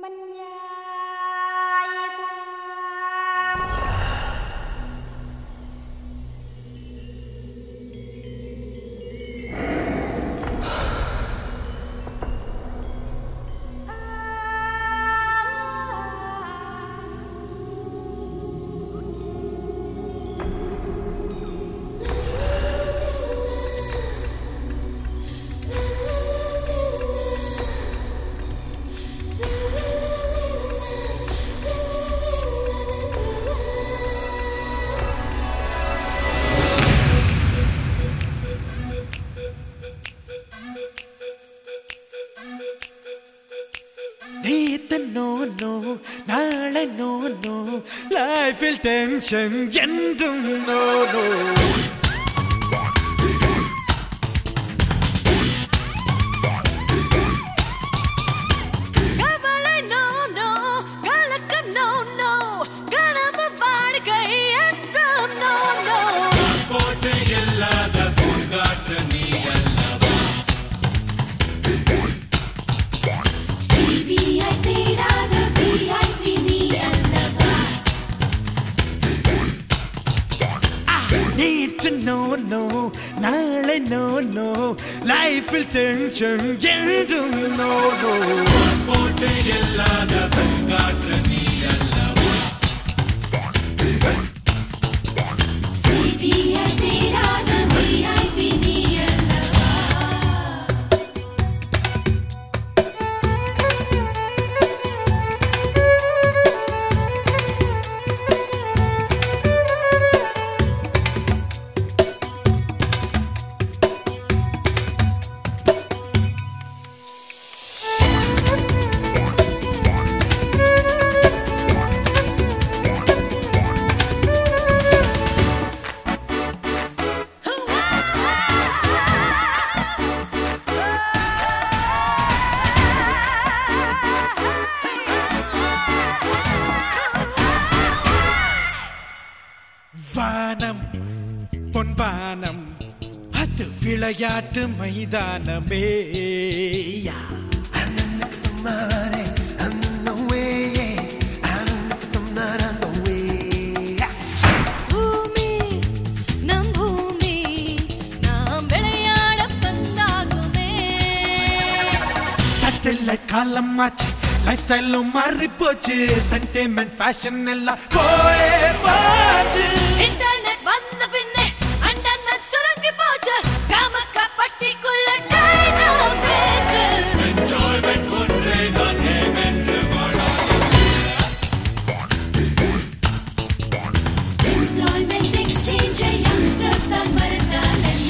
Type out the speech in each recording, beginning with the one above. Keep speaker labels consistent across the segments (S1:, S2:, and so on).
S1: บรรยายความ
S2: நேத்து no no நாளை no no லைஃபில் டென்ஷன் என்றும் நோ நோ
S3: கவலை no no கலக்க no no கனவு வாழ்க்கை என்றும் no no
S1: CBI தேடாத VIP நீ அல்லவா
S2: நேற்று நோ நோ நாளை நோ நோ லைஃபில் டென்ஷன் என்றும் நோ நோ
S1: CBI தேடாத VIP நீ அல்லவா
S2: வானம் பொன்வானம் அது விளையாட்டு மைதானமே யா.
S3: பூமி நம் பூமி நாம் விளையாட பந்தாகுமே
S2: சட்டில் காலம் ஆச்சு லைஃப் ஸ்டைலும் மாறி போச்சு சென்டிமெண்ட் ஃபேஷன் எல்லாம் போயே போச்சு
S3: இன்டர்நெட் வந்த பின்னே அண்டர்நெட் சுருங்கி போச்சு காமக்க பட்டிக்குள்ள டைனா பேச்சு
S1: Employment exchange youngsters தான் மறந்தால் என்ன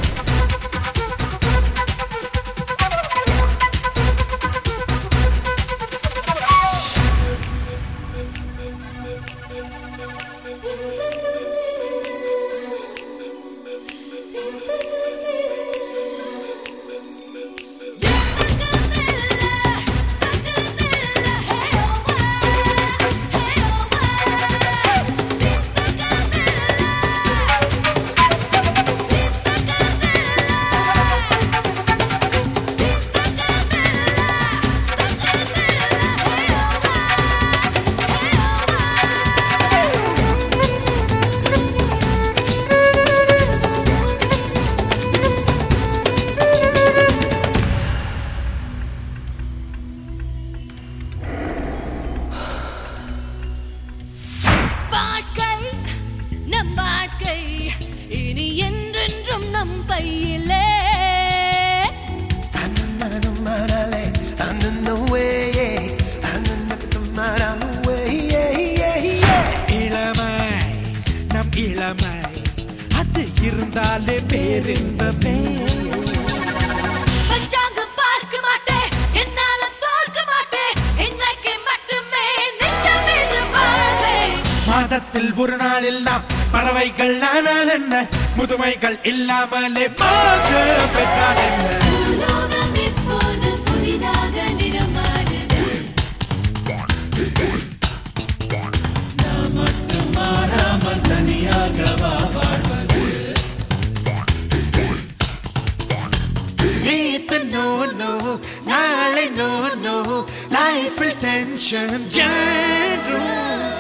S3: வாழ்க்கை நம் வாழ்க்கை இனி என்றென்றும் நம் பையிலே
S2: இளமை நம் இளமை அது இருந்தாலே பேரின்பமே
S3: பஞ்சாங்க பார்க்க மாட்டேன் என்னால தோற்க மாட்டேன் இன்னைக்கு மட்டுமே நிஜம் என்று வாழ்வேன்
S2: மாதத்தில் ஒரு நாளில் நாம் பறவைகள் ஆனால் என்ன முதுமைகள் இல்லாமலே மோட்ச பெற்றால் என்ன
S1: உலோகம் இப்போது புதிதாக நிறமாறுது
S2: நேத்து நோ நோ நாளை நோ நோ லைஃப் டென்ஷன் ஜென்றும்